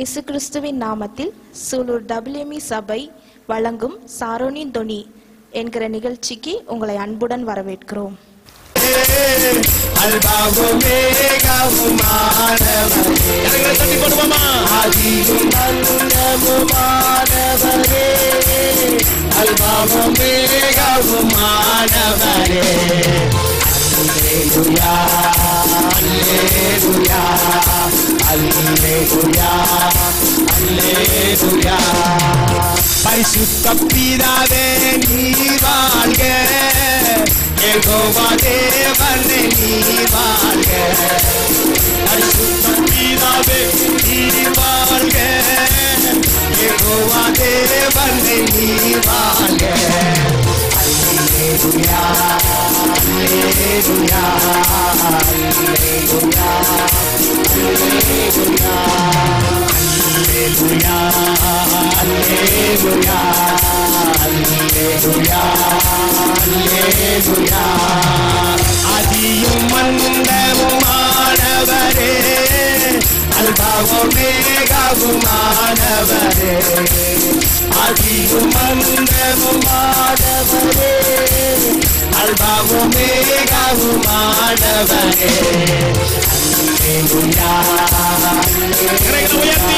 இயேசு கிறிஸ்துவின் நாமத்தில் சூலூர் டபிள்யூமி சபை வழங்கும் சாரோனின் தொனி என்கிற நிகழ்ச்சிக்கு உங்களை அன்புடன் வரவேற்கிறோம் அல்பாவும் மேகவுமானவரே கரங்களை தட்டி போடுவோமா ஆதியும் அந்தமுமானவரே அல்பாவும் மேகவுமானவரே அல்லேலூயா அல்லேலூயா அல்லேலூயா அல்லேலூயா பரிசுத்த பிதாவே நீ வாழ்க யெகோவா தேவனே நீ வாழ்க பரிசுத்த பிதாவே நீ வாழ்க யெகோவா தேவனே நீ வாழ்க அல்லேலூயா அல்லேலூயா அல்லேலூயா அல்லேலூயா அல்லேலூயா அல்லேலூயா அல்லேலூயா அதியும் மந்தமுமானவரே அல்பாவும் மேகவுமானவரே அதியும் மந்தமுமானவரே அல்பாவும் மேகவுமானவரே அல்லேலூயா கரங்களை உயர்த்தி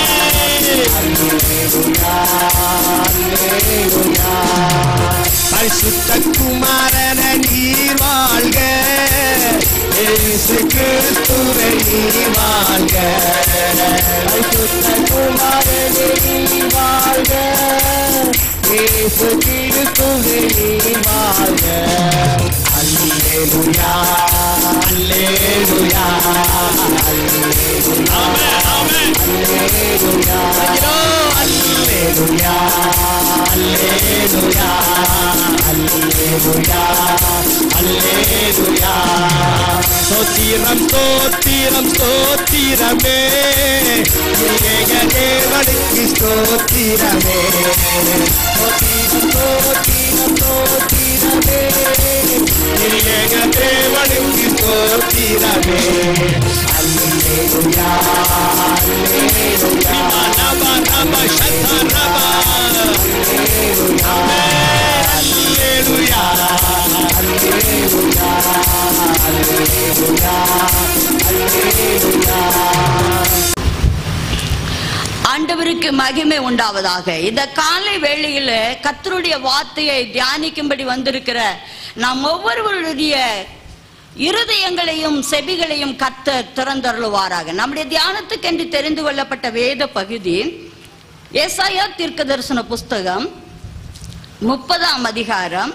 பரிசுத்த குமாரன நீர் வாழ்க இயேசு கிறிஸ்துவை நீர் வாழ்க பரிசுத்த குமாரனே நீர் வாழ்க இயேசு கிறிஸ்துவை நீர் வாழ்க அல்லேலூயா அல்லேலூயா அல்லேலூயா ஆமென் அல்லேலூயா அல்லேலூயா அல்லேலூயா அல்லேலூயா அல்லேலூயா ஸ்தோத்திரம் ஸ்தோத்திரம் ஸ்தோத்திரமே ஏக தேவனுக்கு ஸ்தோத்திரமே ஸ்தோத்திரம் ஸ்தோத்திரம் ஸ்தோத்திரமே ஏக தேவனுக்கு ஸ்தோத்திரமே அல்லேலூயா அல்லேலூயா ரபா ரபா சத்தா ரபா ஆமென் அல்லேலூயா ஆண்டவருக்கு மகிமை உண்டாவதாக இந்த காலை வேளையில கர்த்தருடைய வார்த்தையை தியானிக்கும்படி வந்திருக்கிற நாம் ஒவ்வொருவருடைய இருதயங்களையும் செபிகளையும் கத்த திறந்தருளுவாராக நம்முடைய தியானத்துக்கென்று தெரிந்து கொள்ளப்பட்ட வேத பகுதி ஏசாயா தீர்க்க தரிசன புஸ்தகம் முப்பதாம் அதிகாரம்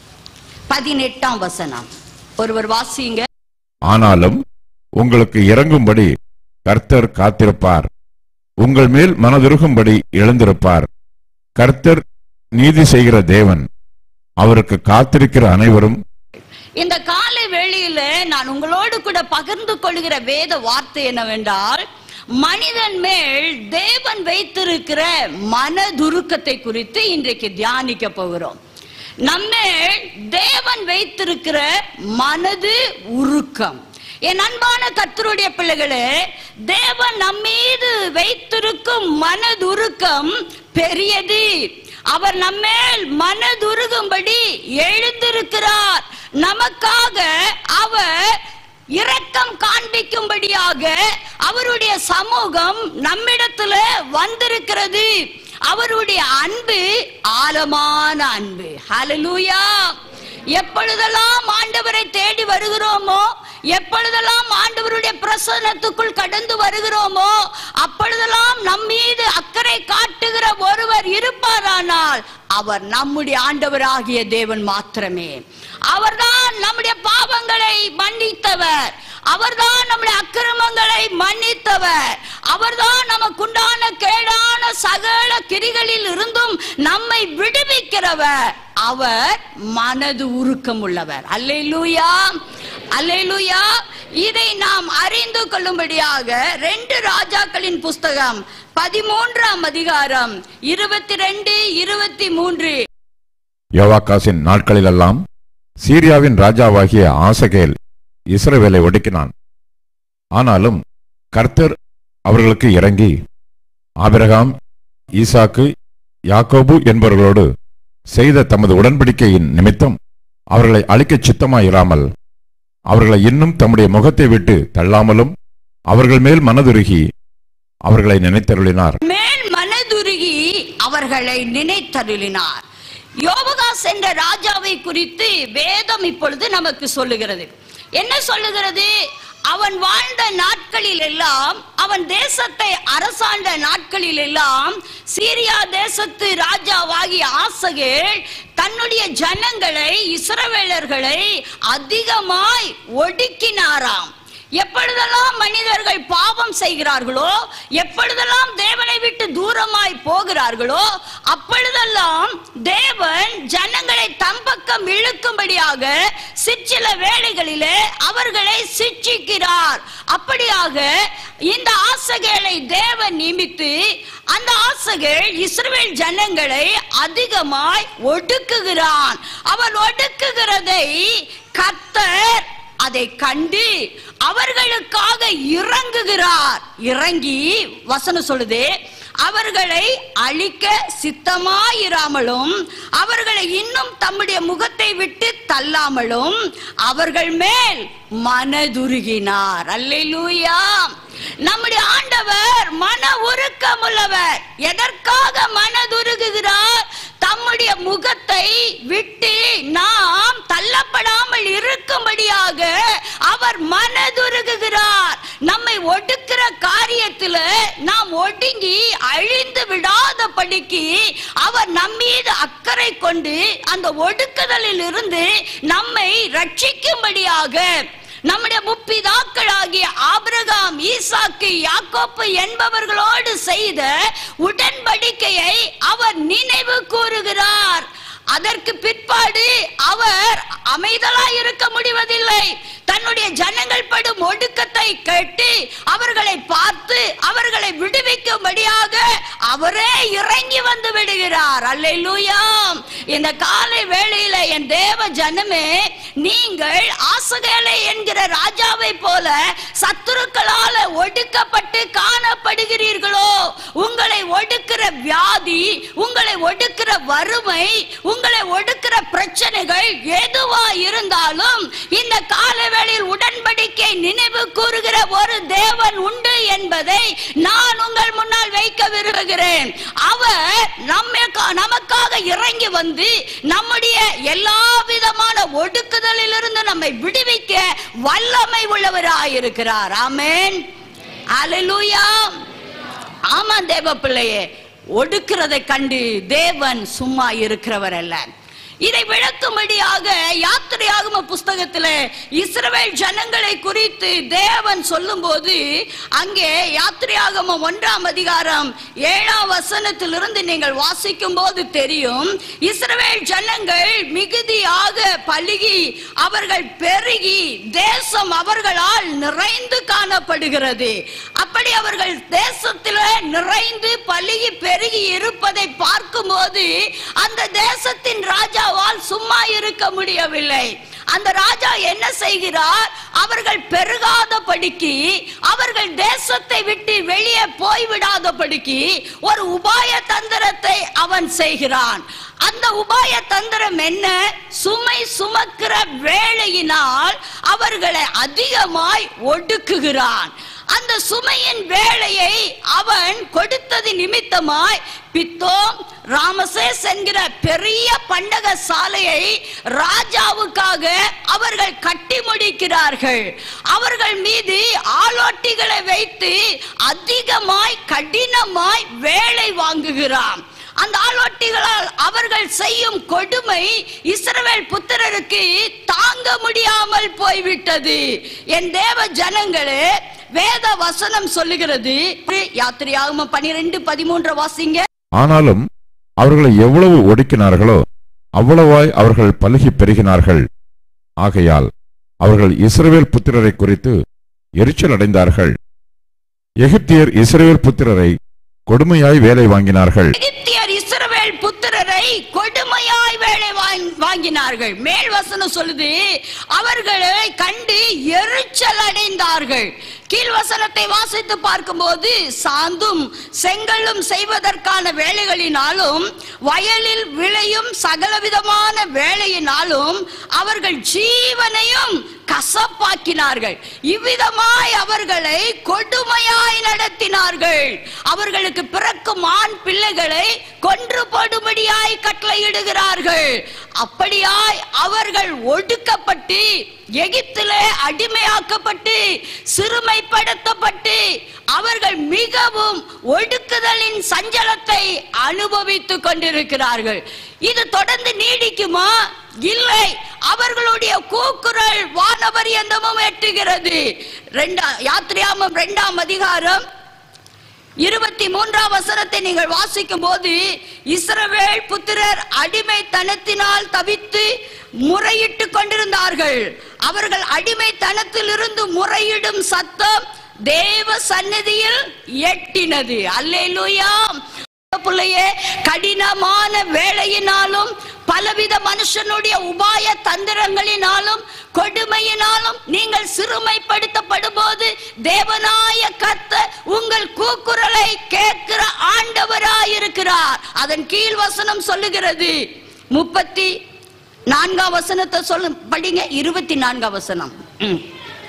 பதினெட்டாம் வசனம் ஒருவர் வாசிங்க ஆனாலும் உங்களுக்கு இறங்கும்படி கர்த்தர் காத்திருப்பார் உங்கள் மேல் மனதுருகும்படி எழுந்திருப்பார் கர்த்தர் நீதி செய்கிற தேவன் அவருக்கு காத்திருக்கிற அனைவரும் இந்த காலை வேளையில நான் உங்களோடு கூட பகிர்ந்து கொள்கிற வேத வார்த்தை என்னவென்றால் மனிதன் மேல் தேவன் வைத்திருக்கிற மனதுருக்கத்தை குறித்து இன்றைக்கு தியானிக்க போகிறோம் நம்மேல் தேவன் வைத்திருக்கிற மனது உருக்கம் என் அன்பான கர்த்தருடைய பிள்ளைகளே தேவன் நம்மீது வைத்திருக்கும் மனதுருக்கம் பெரியது அவர் நம்மேல் மனதுருகும்படி எழுந்திருக்கிறார் நமக்காக அவர் இரக்கம் காண்பிக்கும்படியாக அவருடைய சமூகம் நம்மிடத்துல வந்திருக்கிறது அவருடைய அன்பு ஆழமான அன்பு ஹalleluya எப்பொழுதெல்லாம் ஆண்டவரை தேடி வருகிறோமோ எப்பொழுதெல்லாம் ஆண்டவருடைய பிரசன்னத்துக்குள் கடந்து வருகிறோமோ அப்பொழுதெல்லாம் நம் மீது அக்கறை காட்டுகிற ஒருவர் இருப்பாரானால் அவர் நம்முடைய ஆண்டவராகிய தேவன் மாத்திரமே அவர்தான் நம்முடைய பாவங்களை மன்னித்தவர் அவர்தான் நம்முடைய அக்கிரமங்களை மன்னித்தவர் அவர்தான் நமக்குண்டான கேடான சகல கிரிகளில் இருந்தும் நம்மை விடுவிக்கிறவர் அவர் மனது உருக்கம் உள்ளவர் அல்லேலூயா அல்லேலூயா இதை நாம் அறிந்து கொள்ளும்படியாக ரெண்டு ராஜாக்களின் புஸ்தகம் பதிமூன்றாம் அதிகாரம் இருபத்தி ரெண்டு இருபத்தி மூன்று யோவாக்காசின் நாட்களிலெல்லாம் சீரியாவின் ராஜாவாகிய ஆசகேல் இஸ்ரவேலை ஒடுக்கினான் ஆனாலும் கர்த்தர் அவர்களுக்கு இறங்கி ஆபிரகாம் ஈசாக்கு யாக்கோபு என்பவர்களோடு செய்த தமது உடன்படிக்கையின் நிமித்தம் அவர்களை அழிக்கச் சித்தமாயிராமல் அவர்களை இன்னும் தம்முடைய முகத்தை விட்டு தள்ளாமலும் அவர்கள் மேல் மனதுருகி அவர்களை நினைத்தருளினார் மேல் மனதுருகி அவர்களை நினைத்தருளினார் யோபகாஸ் என்ற ராஜாவை குறித்து வேதம் இப்பொழுது நமக்கு சொல்லுகிறது என்ன சொல்லுகிறது அவன் வாழ்ந்த நாட்களில் எல்லாம் அவன் தேசத்தை அரசாண்ட நாட்களில் எல்லாம் சீரியா தேசத்து ராஜாவாகிய ஆசகேல் தன்னுடைய ஜனங்களை இஸ்ரவேலர்களை அதிகமாய் ஒடுக்கினாராம் எப்பொழுதெல்லாம் மனிதர்கள் பாவம் செய்கிறார்களோ எப்பொழுதெல்லாம் தேவனை விட்டு தூரமாய் போகிறார்களோ அப்பொழுதெல்லாம் தேவன் ஜனங்களை தம் பக்கம் இழுக்கும்படியாக சிற்சில வேளைகளிலே அவர்களை சிட்சிக்கிறார் அப்படியாக இந்த ஆசைகளை தேவன் நியமித்து அந்த ஆசைகள் இஸ்ரவேல் ஜனங்களை அதிகமாய் ஒடுக்குகிறான் அவன் ஒடுக்குகிறதை கர்த்தர் அதை கண்டு அவர்களுக்காக இறங்குகிறார் இறங்கி வசனம் சொல்லுது அவர்களை அழிக்க சித்தமாயிராமலும் அவர்களை இன்னும் தம்முடைய முகத்தை விட்டு தள்ளாமலும் அவர்கள் மேல் மனதுருகினார் அல்லேலூயா நம்முடைய ஆண்டவர் மன உருக்கமுள்ளவர் எதற்காக மனதுருகுகிறார் தம்முடைய முகத்தை விட்டு நாம் தள்ளப்படாமல் இருக்கும்படியாக அவர் மனதுருகுகிறார் நம்மை ஒடுக்கிற காரியத்துல நாம் ஒடுங்கி அழிந்து விடாதபடிக்கு அவர் நம்மீது அக்கறை கொண்டு அந்த ஒடுக்குதலில் இருந்து நம்மை ரட்சிக்கும்படியாக நம்முடைய முப்பிதாக்களாகிய ஆபிரகாம் ஈசாக்கு யாக்கோப்பு என்பவர்களோடு செய்த உடன்படிக்கையை அவர் நினைவு கூறுகிறார் அதற்கு பிற்பாடு அவர் அமைதலாய் இருக்க முடிவதில்லை தன்னுடைய ஜனங்கள் படும் ஒடுக்கத்தை கேட்டு அவர்களை பார்த்து அவர்களை விடுவிக்கும்படியாக அவரே இறங்கி வந்து விடுகிறார் அல்லேலூயா இந்த காலை வேளையில என் தேவ ஜனமே நீங்கள் ஆசகேலை என்கிற ராஜாவை போல சத்துருக்களால ஒடுக்கப்பட்டு காணப்படுகிறீர்களோ உங்களை ஒடுக்கிற வியாதி உங்களை ஒடுக்கிற வறுமை உங்களை ஒடுக்கிற பிரச்சனைகள் எதுவா இருந்தாலும் இந்த காலவேளையில் உடன்படிக்கை நினைவு கூறுகிற ஒரு தேவன் உண்டு என்பதை நான் உங்கள் முன்னால் வைக்க விரும்புகிறேன் அவர் நம்மை நமக்காக இறங்கி வந்து நம்முடைய எல்லா விதமான ஒடுக்குதலில் இருந்து நம்மை விடுவிக்க வல்லமை உள்ளவராயிருக்கிறார் ஆமென் அல்லேலூயா ஆமா தேவ பிள்ளையே ஒடுக்கிறதை கண்டு தேவன் சும்மா இருக்கிறவர் அல்ல இதை விளக்கும்படியாக யாத்திரையாகம புஸ்தகத்துல இஸ்ரவேல் ஜனங்களை குறித்து தேவன் சொல்லும்போது அங்கே யாத்திரையாகம ஒன்றாம் அதிகாரம் ஏழாம் வசனத்திலிருந்து நீங்கள் வாசிக்கும் போது தெரியும் இஸ்ரவேல் ஜனங்கள் மிகுதியாக பலுகி அவர்கள் பெருகி தேசம் அவர்களால் நிறைந்து காணப்படுகிறது அப்படி அவர்கள் தேசத்தில் நிறைந்து பலுகி பெருகி இருப்பதை பார்க்கும்போது அந்த தேசத்தின் ராஜாவால் சும்மா இருக்க முடியவில்லை அந்த ராஜா என்ன செய்கிறார் அவர்கள் பெருகாதபடிக்கு அவர்கள் தேசத்தை விட்டு வெளியே போய்விடாதபடிக்கு ஒரு உபாய தந்திரத்தை அவன் செய்கிறான் அந்த உபாய தந்திரம் என்ன சுமை சுமக்கிற வேளையினால் அவர்களை அதிகமாய் ஒடுக்குகிறான் அந்த சுமையின் வேலையை அவன் கொடுத்தது நிமித்தமாய் பித்தோம் ராமசேஸ் என்கிற பெரிய பண்டக சாலையை ராஜாவுக்காக அவர்கள் கட்டி முடிக்கிறார்கள் அவர்கள் மீது ஆலோட்டிகளை வைத்து அதிகமாய் கடினமாய் வேலை வாங்குகிறான் அந்த ஆலோட்டிகளால் அவர்கள் செய்யும் கொடுமை இஸ்ரவேல் புத்திரருக்கு தாங்க முடியாமல் போய்விட்டது என் தேவ ஜனங்களே வேத வசனம் சொல்லுகிறது யாத்திரையாகும பனிரெண்டு பதிமூன்று வாசிங்க ஆனாலும் அவர்களை எவ்வளவு ஒடுக்கினார்களோ அவ்வளவாய் அவர்கள் பலுகி பெருகினார்கள் ஆகையால் அவர்கள் இஸ்ரவேல் புத்திரரை குறித்து எரிச்சல் அடைந்தார்கள் எகிப்தியர் இஸ்ரவேல் புத்திரரை கொடுமையாய் வேலை வாங்கினார்கள் எகிப்தியர் இஸ்ரவேல் புத்திரரை கொடுமையாய் வேலை வாங்- வாங்கினார்கள் மேல் வசனம் சொல்லுது அவர்களை கண்டு எரிச்சல் அடைந்தார்கள் கீழ் வசனத்தை வாசித்து பார்க்கும்போது சாந்தும் செங்கலும் செய்வதற்கான வேலைகளினாலும் வயலில் விளையும் சகலவிதமான வேலையினாலும் அவர்கள் ஜீவனையும் கசப்பாக்கினார்கள் இவ்விதமாய் அவர்களை கொடுமையாய் நடத்தினார்கள் அவர்களுக்கு பிறக்கும் ஆண் பிள்ளைகளை கொன்று போடும்படியாய் கட்டளையிடுகிறார்கள் அப்படியாய் அவர்கள் ஒடுக்கப்பட்டு எகிப்திலே அடிமையாக்கப்பட்டு சிறுமைப்படுத்தப்பட்டு அவர்கள் மிகவும் ஒடுக்குதலின் சஞ்சலத்தை அனுபவித்துக் கொண்டிருக்கிறார்கள் இது தொடர்ந்து நீடிக்குமா இல்லை அவர்களுடைய கூக்குரல் வானபரியந்தமும் எட்டுகிறது ரெண்டா யாத்திரையாமம் இரண்டாம் அதிகாரம் இருபத்தி மூன்றாம் வசனத்தை நீங்கள் வாசிக்கும் போது இஸ்ரவேல் புத்திரர் அடிமைத்தனத்தினால் தவித்து முறையிட்டு கொண்டிருந்தார்கள் அவர்கள் அடிமைத்தனத்திலிருந்து முறையிடும் சத்தம் தேவ சந்நிதியில் எட்டினது அல்லேலூயா பிள்ளையே கடினமான வேலையினாலும் பலவித மனுஷனுடைய உபாய தந்திரங்களினாலும் கொடுமையினாலும் நீங்கள் சிறுமைப்படுத்தப்படும் போது தேவனாய கர்த்தர் உங்கள் கூக்குரலை கேட்கிற ஆண்டவராயிருக்கிறார் அதன் கீழ் வசனம் சொல்லுகிறது முப்பத்தி நான்காம் வசனத்தை சொல்லு படிங்க இருபத்தி நான்காம் வசனம் ம்.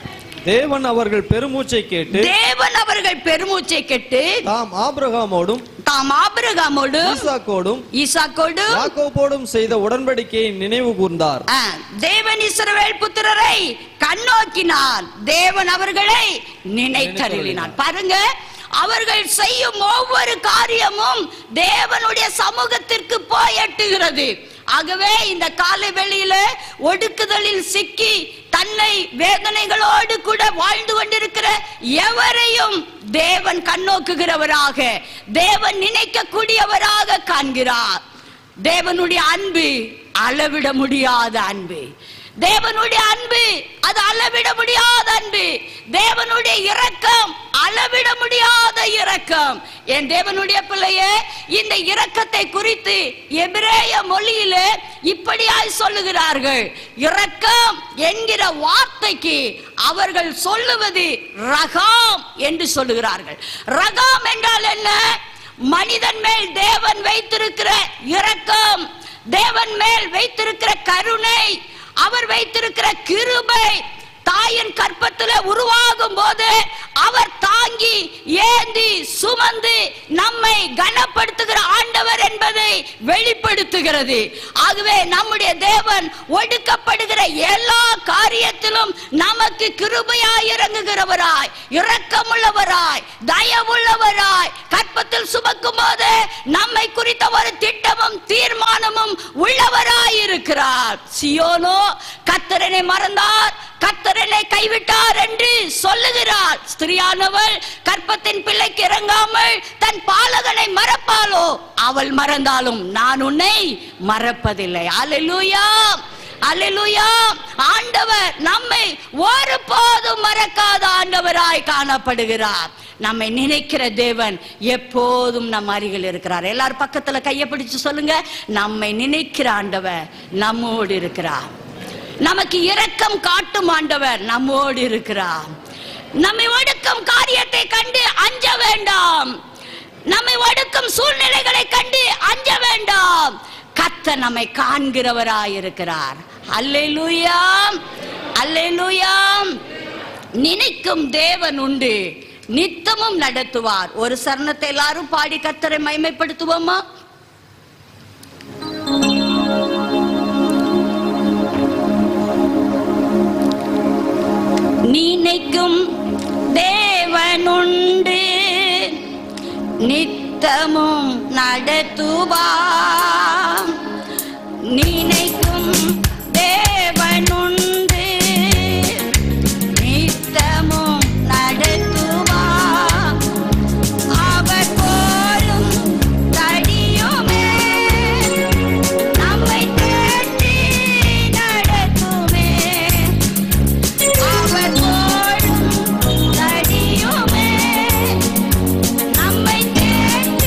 தேவன் அவர்கள் பெருமூச்சை கேட்டு தேவன் அவர்கள் பெருமூச்சை கெட்டு தாம் ஆபிரகாமோடும் தாம் ஆபிரகாமோடும் ஈசாக்கோடும் ஈசாக்கோடு யாக்கோபோடும் செய்த உடன்படிக்கையை நினைவு கூர்ந்தார் ஆ, தேவன் இஸ்ரவேல் புத்திரரை கண்ணோக்கினார் தேவன் அவர்களை நினைத்தருளினார் பாருங்க அவர்கள் செய்யும் ஒவ்வொரு காரியமும் தேவனுடைய சமூகத்திற்கு போய் எட்டுகிறது ஆகவே இந்த காலை வெளியில ஒடுக்குதலில் சிக்கி தன்னை வேதனைகளோடு கூட வாழ்ந்து கொண்டிருக்கிற எவரையும் தேவன் கண்ணோக்குகிறவராக தேவன் நினைக்கக்கூடியவராக காண்கிறார் தேவனுடைய அன்பு அளவிட முடியாத அன்பு தேவனுடைய அன்பு அது அளவிட முடியாத அன்பு தேவனுடைய இரக்கம் அளவிட முடியாத இரக்கம் என் தேவனுடைய பிள்ளையே இந்த இரக்கத்தை குறித்து எபிரேய மொழியிலே இப்படியாய் சொல்லுகிறார்கள் இரக்கம் என்கிற வார்த்தைக்கு அவர்கள் சொல்லுவது ரகாம் என்று சொல்லுகிறார்கள் ரகாம் என்றால் என்ன மனிதன் மேல் தேவன் வைத்திருக்கிற இரக்கம் தேவன் மேல் வைத்திருக்கிற கருணை அவர் வைத்திருக்கிற கிருபை தாயின் கற்பத்துல உருவாகும் போது அவர் தாங்கி ஏந்தி சுமந்து நம்மை கனப்படுத்துகிற ஆண்டவர் என்பதை வெளிப்படுத்துகிறது ஆகவே நம்முடைய தேவன் ஒடுக்கப்படுகிற எல்லா காரியத்திலும் நமக்கு கிருபையாய் இறங்குகிறவராய் இரக்கமுள்ளவராய் தயவுள்ளவராய் கற்பத்தில் சுமக்கும் போது நம்மை குறித்த ஒரு திட்டமும் தீர்மானமும் உள்ளவராய் இருக்கிறார் சியோனோ கத்தரனை மறந்தார் கத்தரனை கைவிட்டார் என்று சொல்லுகிறார் ஸ்திரியானவள் கற்பத்தின் பிள்ளைக்கு இறங்காமல் தன் பாலகனை மறப்பாளோ அவள் மறந்தாலும் நான் உன்னை மறப்பதில்லை அல்லேலூயா அல்லேலூயா ஆண்டவர் நம்மை ஒருபோதும் மறக்காத ஆண்டவராய் காணப்படுகிறார் நம்மை நினைக்கிற தேவன் எப்போதும் நம் அருகில் இருக்கிறார் எல்லாரும் பக்கத்துல கையை பிடிச்சு சொல்லுங்க நம்மை நினைக்கிற ஆண்டவர் நம்மோடு இருக்கிறார் நமக்கு இரக்கம் காட்டும் ஆண்டவர் நம்மோடு இருக்கிறார் நம்மை ஒடுக்கும் காரியத்தை கண்டு அஞ்ச வேண்டாம் நம்மை ஒடுக்கும் சூழ்நிலைகளை கண்டு அஞ்ச வேண்டாம் கத்த நம்மை காண்கிறவராயிருக்கிறார் அல்லேலூயா அல்லேலூயா நினைக்கும் தேவன் உண்டு நித்தமும் நடத்துவார் ஒரு சரணத்தை எல்லாரும் பாடி கத்தரை மைமைப்படுத்துவோமா நினைக்கும் தேவனுண்டு நித்தமும் நடத்துவா நினைக்கும் தேவனுண்டு நித்தமும் நடத்துவா அவர் போலும் தடியுமே நம்மை தேற்றி நடத்துமே அவர் போலும் தடியுமே நம்மை தேற்றி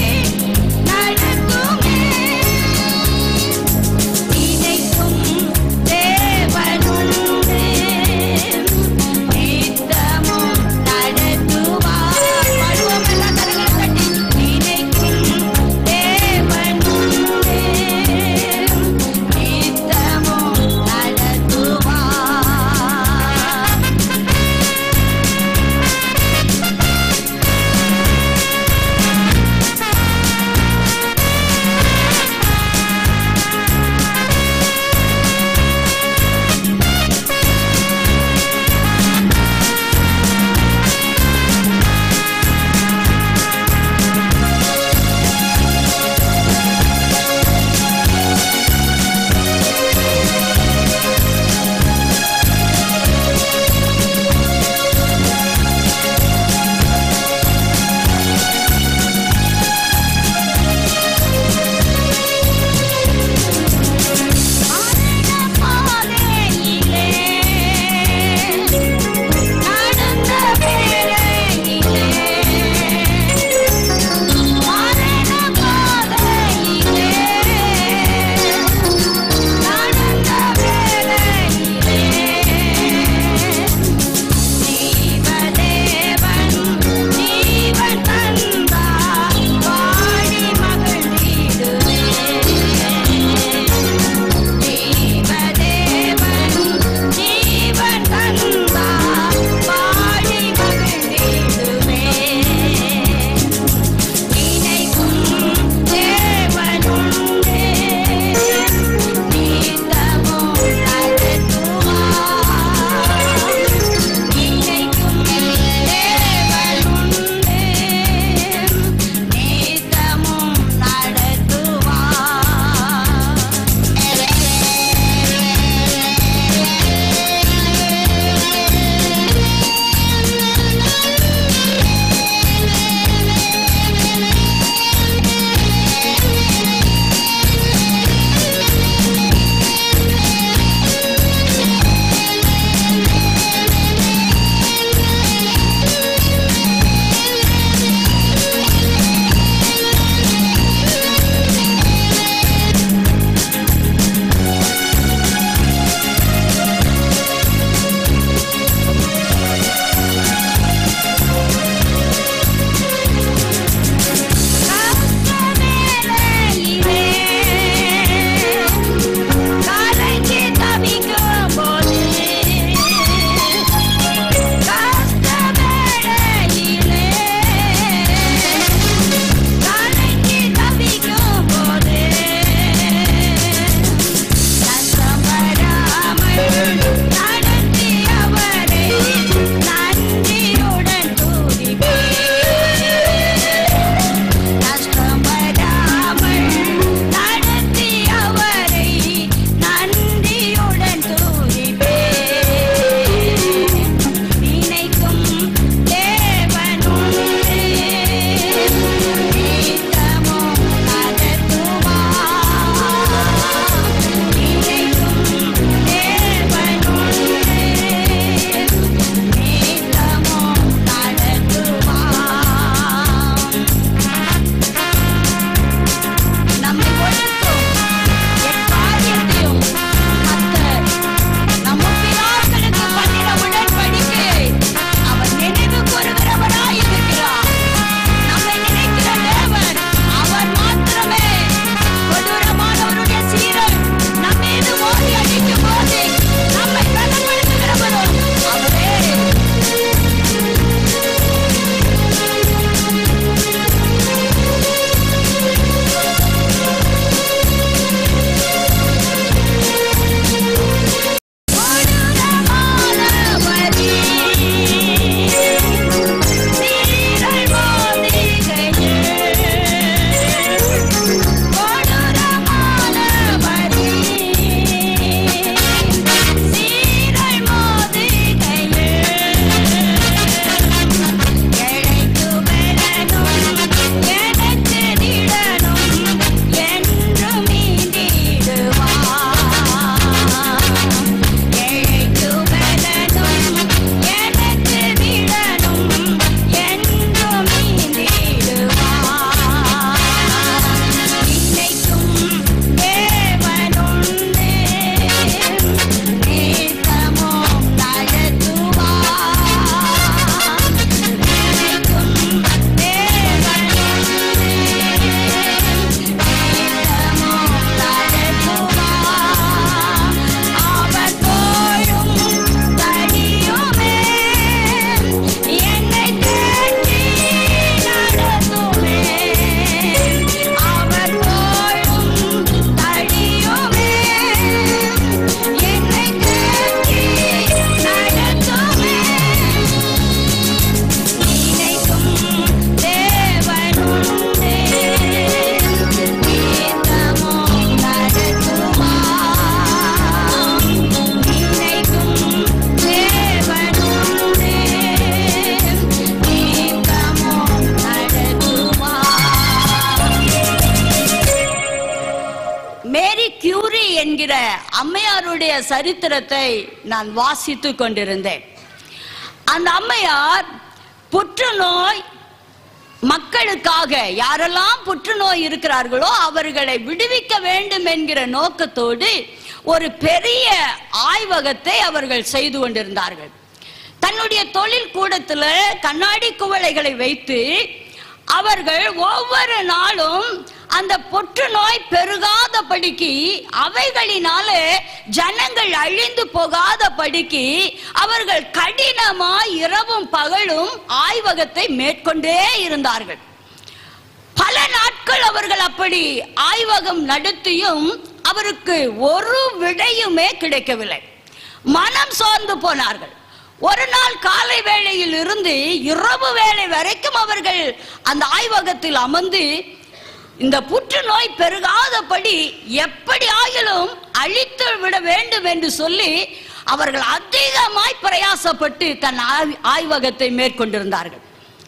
கியூரி என்கிற அம்மையாருடைய சரித்திரத்தை நான் வாசித்துக் கொண்டிருந்தேன் அந்த அம்மையார் புற்றுநோய் மக்களுக்காக யாரெல்லாம் புற்றுநோய் இருக்கிறார்களோ அவர்களை விடுவிக்க வேண்டும் என்கிற நோக்கத்தோடு ஒரு பெரிய ஆய்வகத்தை அவர்கள் செய்து கொண்டிருந்தார்கள் தன்னுடைய தொழில் கூடத்துல கண்ணாடி குவளைகளை வைத்து அவர்கள் ஒவ்வொரு நாளும் அந்த புற்றுநோய் பெருகாதபடிக்கு அவைகளினாலே ஜனங்கள் அழிந்து போகாதபடிக்கு அவர்கள் கடினமாய் இரவும் பகலும் ஆய்வகத்தை மேற்கொண்டே இருந்தார்கள் பல நாட்கள் அவர்கள் அப்படி ஆய்வகம் நடத்தியும் அவருக்கு ஒரு விடையுமே கிடைக்கவில்லை மனம் சோர்ந்து போனார்கள் ஒரு நாள் காலை வேளையில் இருந்து இரவு வேளை வரைக்கும் அவர்கள் அந்த ஆய்வகத்தில் அமர்ந்து இந்த புற்றுநோய் பெருகாதபடி எப்படி ஆகிலும் அழித்து விட வேண்டும் என்று சொல்லி அவர்கள் அதிகமாய் பிரயாசப்பட்டு தன் ஆய்- ஆய்வகத்தை மேற்கொண்டிருந்தார்கள்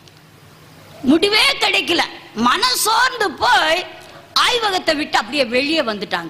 முடிவே கிடைக்கல மனம் சோர்ந்து போய் ஆய்வகத்தை விட்டு அப்படியே வெளியே வந்துட்டாங்க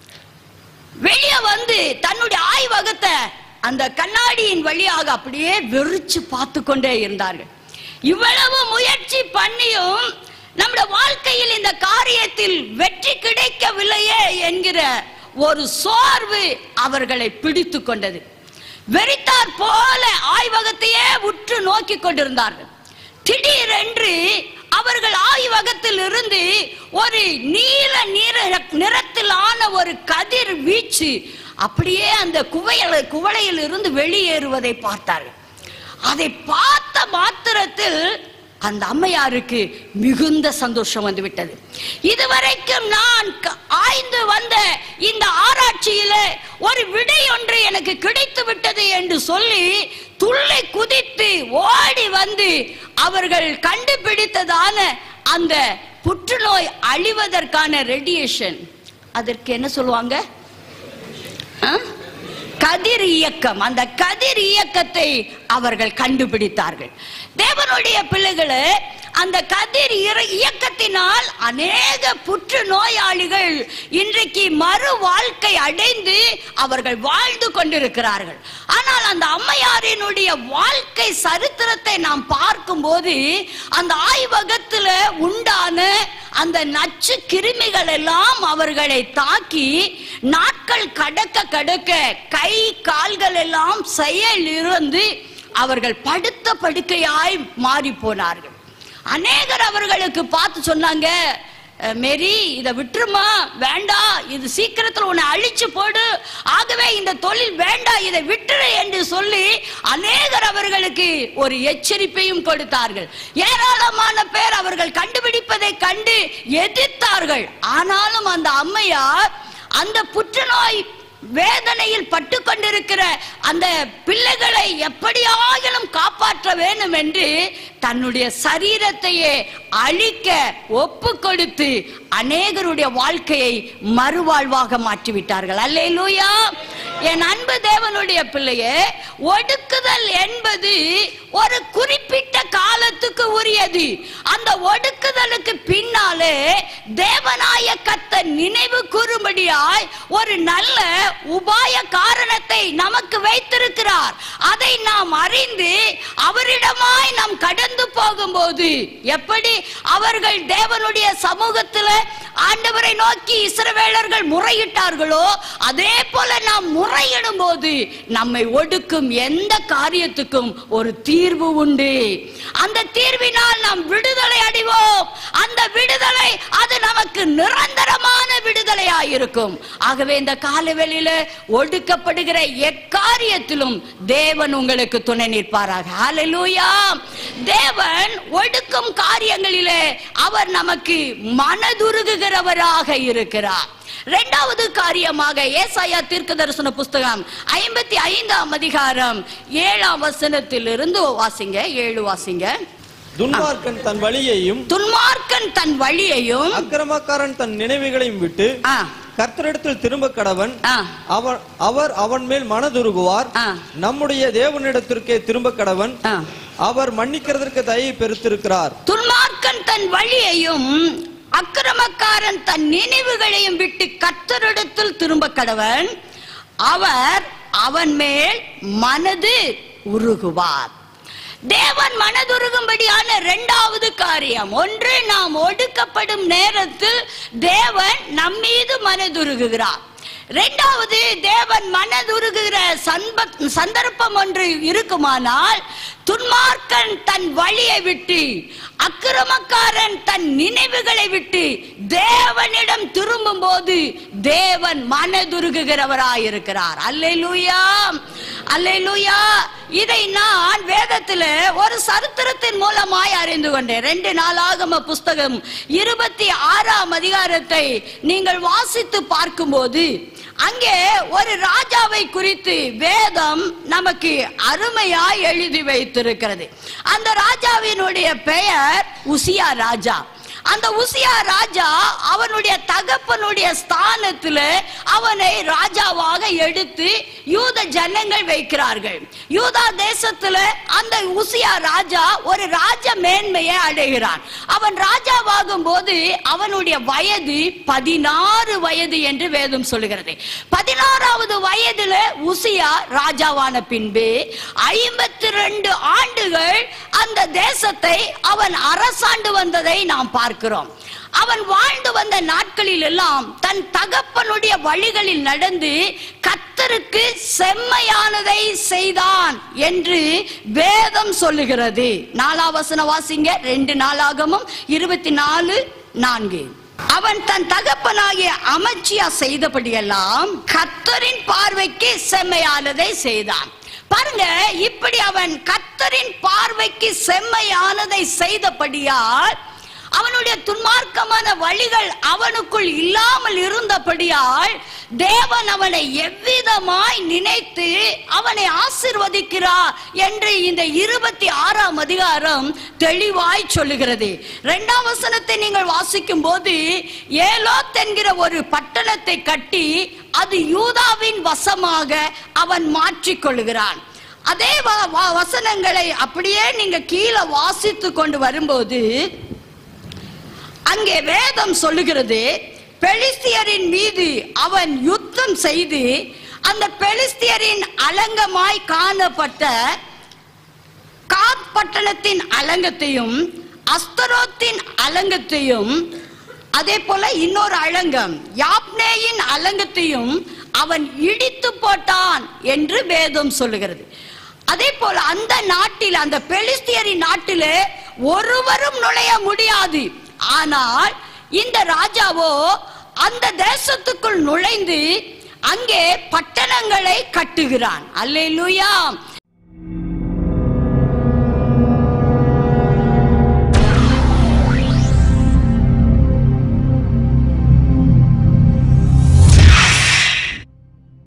வெளியே வந்து தன்னுடைய ஆய்வகத்தை அந்த கண்ணாடியின் வழியாக அப்படியே வெறிச்சு பார்த்து கொண்டே இருந்தார்கள் இவ்வளவு முயற்சி பண்ணியும் நம்முடைய வாழ்க்கையில் இந்த காரியத்தில் வெற்றி கிடைக்கவில்லையே என்கிற ஒரு சோர்வு அவர்களை பிடித்து கொண்டது வெறித்தார் போல ஆய்வகத்தையே உற்று நோக்கி கொண்டிருந்தார்கள் திடீரென்று அவர்கள் ஆய்வகத்தில் இருந்து ஒரு நீல நீர நிறத்திலான ஒரு கதிர் வீச்சு அப்படியே அந்த குவையல குவளையில் இருந்து வெளியேறுவதை பார்த்தார்கள் அதை பார்த்த மாத்திரத்தில் அந்த அம்மையாருக்கு மிகுந்த சந்தோஷம் வந்து விட்டது இதுவரைக்கும் நான் க- ஆய்ந்து வந்த இந்த ஆராய்ச்சியில ஒரு விடை ஒன்று எனக்கு கிடைத்து விட்டது என்று சொல்லி துள்ளி குதித்து ஓடி வந்து அவர்கள் கண்டுபிடித்ததான அந்த புற்றுநோய் அழிவதற்கான ரெடியேஷன் அதற்கு என்ன சொல்லுவாங்க ஆ? கதிர் இயக்கம் அந்த கதிர் இயக்கத்தை அவர்கள் கண்டுபிடித்தார்கள் தேவனுடைய பிள்ளைகளே அந்த கதிர் இற- இயக்கத்தினால் அநேக புற்று நோயாளிகள் இன்றைக்கு மறு வாழ்க்கை அடைந்து அவர்கள் வாழ்ந்து கொண்டிருக்கிறார்கள் ஆனால் அந்த அம்மையாரினுடைய வாழ்க்கை சரித்திரத்தை நாம் பார்க்கும்போது அந்த ஆய்வகத்துல உண்டான அந்த நச்சு கிருமிகள் எல்லாம் அவர்களை தாக்கி நாட்கள் கடக்க கடக்க கை கால்கள் எல்லாம் செயல் இருந்து அவர்கள் படுத்த படுக்கையாய் மாறி போனார்கள் அநேகர் அவர்களுக்கு பார்த்து சொன்னாங்க "அஹ், மேரி இதை விட்டுருமா வேண்டாம் இது சீக்கிரத்தில் உன்னை அழிச்சு போடு ஆகவே இந்த தொழில் வேண்டாம் இதை விட்டுரு என்று சொல்லி அநேகர் அவர்களுக்கு ஒரு எச்சரிப்பையும் கொடுத்தார்கள் ஏராளமான பேர் அவர்கள் கண்டுபிடிப்பதை கண்டு எதிர்த்தார்கள் ஆனாலும் அந்த அம்மையார் அந்த புற்றுநோய் வேதனையில் பட்டு கொண்டிருக்கிற அந்த பிள்ளைகளை எப்படியாகிலும் காப்பாற்ற வேண்டும் என்று தன்னுடைய சரீரத்தையே அழிக்க ஒப்பு கொடுத்து அநேகருடைய வாழ்க்கையை மறுவாழ்வாக மாற்றிவிட்டார்கள் அல்லேலூயா என் அன்பு தேவனுடைய பிள்ளையே ஒடுக்குதல் என்பது ஒரு குறிப்பிட்ட காலத்துக்கு உரியது அந்த ஒடுக்குதலுக்கு பின்னாலே தேவனாய கத்த நினைவு கூறும்படியாய் ஒரு நல்ல உபாய காரணத்தை நமக்கு வைத்திருக்கிறார் அதை நாம் அறிந்து அவரிடமாய் நாம் கடந்து போகும்போது எப்படி அவர்கள் தேவனுடைய சமூகத்தில் ஆண்டவரை நோக்கி இஸ்ரவேலர்கள் முறையிட்டார்களோ அதே போல நாம் முறையிடும் போது நம்மை ஒடுக்கும் எந்த காரியத்துக்கும் ஒரு தீர்வு உண்டு அந்த தீர்வினால் நாம் விடுதலை அடைவோம் அந்த விடுதலை அது நமக்கு நிரந்தரமான விடுதலையாயிருக்கும் ஆகவே இந்த காலவெளியில ஒடுக்கப்படுகிற எக்காரியத்திலும் தேவன் உங்களுக்கு துணை நிற்பாராக ஹalleluya தேவன் ஒடுக்கும் காரியங்களிலே அவர் நமக்கு மனதுருகுகிறவராக இருக்கிறார் இரண்டாவது காரியமாக ஏசாயா தீர்க்க தரிசன புஸ்தகம் ஐம்பத்தி ஐந்தாம் அதிகாரம் ஏழாம் வசனத்திலிருந்து வாசிங்க ஏழு வாசிங்க துன்மார்க்கன் தன் வழியையும் துன்மார்க்கன் தன் வழியையும் அக்கிரமக்காரன் தன் நினைவுகளையும் விட்டு ஆ, கர்த்தரிடத்தில் திரும்ப கடவன் ஆ, அவர் அவர் அவன் மேல் மனதுருகுவார் ஆ. நம்முடைய தேவனிடத்திற்கே திரும்ப கடவன் ஆ. அவர் மன்னிக்கிறதற்கு தயை பெருத்திருக்கிறார் துன்மார்க்கன் தன் வழியையும் அக்கிரமக்காரன் தன் நினைவுகளையும் விட்டு கத்தரிடத்தில் திரும்ப கடவன் அவர் அவன் மேல் மனது உருகுவார் தேவன் மனதுருகும்படியான இரண்டாவது காரியம் ஒன்று நாம் ஒடுக்கப்படும் நேரத்தில் தேவன் நம்மீது மனதுருகுகிறார் இரண்டாவது தேவன் மனதுருகுகிற சன்ப சந்தர்ப்பம் ஒன்று இருக்குமானால் துன்மார்க்கன் தன் வழியை விட்டு அக்கிரமக்காரன் தன் நினைவுகளை விட்டு தேவனிடம் திரும்பும் போது தேவன் மனதுருகுகிறவராயிருக்கிறார் அல்லேலூயா அல்லேலூயா இதை நான் வேதத்துல ஒரு சரித்திரத்தின் மூலமாய் அறிந்து கொண்டேன் ரெண்டு நாளாகம புஸ்தகம் இருபத்தி ஆறாம் அதிகாரத்தை நீங்கள் வாசித்து பார்க்கும்போது அங்கே ஒரு ராஜாவை குறித்து வேதம் நமக்கு அருமையாய் எழுதி வைத்திருக்கிறது அந்த ராஜாவினுடைய பெயர் உசியா ராஜா அந்த உசியா ராஜா அவனுடைய தகப்பனுடைய ஸ்தானத்துல அவனை ராஜாவாக எடுத்து யூத ஜனங்கள் வைக்கிறார்கள் யூதா தேசத்துல அந்த உசியா ராஜா ஒரு ராஜ மேன்மையை அடைகிறான் அவன் ராஜாவாகும் போது அவனுடைய வயது பதினாறு வயது என்று வேதம் சொல்லுகிறது பதினாறாவது வயதுல உசியா ராஜாவான பின்பு ஐம்பத்தி ரெண்டு ஆண்டுகள் அந்த தேசத்தை அவன் அரசாண்டு வந்ததை நாம் பார்க்கிறோம் அவன் வாழ்ந்து வந்த நாட்களில் எல்லாம் தன் தகப்பனுடைய வழிகளில் நடந்து கத்தருக்கு செம்மையானதை செய்தான் என்று வேதம் சொல்லுகிறது நாலாவசன வாசிங்க ரெண்டு நாளாகமும் இருபத்தி நாலு நான்கு அவன் தன் தகப்பனாகிய அமைச்சியா செய்தபடியெல்லாம் கத்தரின் பார்வைக்கு செம்மையானதை செய்தான் பாருங்க இப்படி அவன் கத்தரின் பார்வைக்கு செம்மையானதை செய்தபடியால் அவனுடைய துன்மார்க்கமான வழிகள் அவனுக்குள் இல்லாமல் இருந்தபடியால் தேவன் அவனை எவ்விதமாய் நினைத்து அவனை ஆசிர்வதிக்கிறார் என்று இந்த இருபத்தி ஆறாம் அதிகாரம் தெளிவாய் சொல்லுகிறது இரண்டாம் வசனத்தை நீங்கள் வாசிக்கும் போது ஏலோத் என்கிற ஒரு பட்டணத்தை கட்டி அது யூதாவின் வசமாக அவன் மாற்றிக் கொள்கிறான் அதே வ- வ- வசனங்களை அப்படியே நீங்க கீழே வாசித்து கொண்டு வரும்போது அங்கே வேதம் சொல்லுகிறது பெலிஸ்தியரின் மீது அவன் யுத்தம் செய்து அந்த பெலிஸ்தியரின் அலங்கமாய் காணப்பட்ட காத் பட்டணத்தின் அலங்கத்தையும் அஸ்தரோத்தின் அலங்கத்தையும் அதே போல இன்னொரு அலங்கம் யாப்னேயின் அலங்கத்தையும் அவன் இடித்து போட்டான் என்று வேதம் சொல்லுகிறது அதே போல அந்த நாட்டில் அந்த பெலிஸ்தியரின் நாட்டிலே ஒருவரும் நுழைய முடியாது ஆனால் இந்த ராஜாவோ அந்த தேசத்துக்குள் நுழைந்து அங்கே பட்டணங்களை கட்டுகிறான் அல்லேலூயா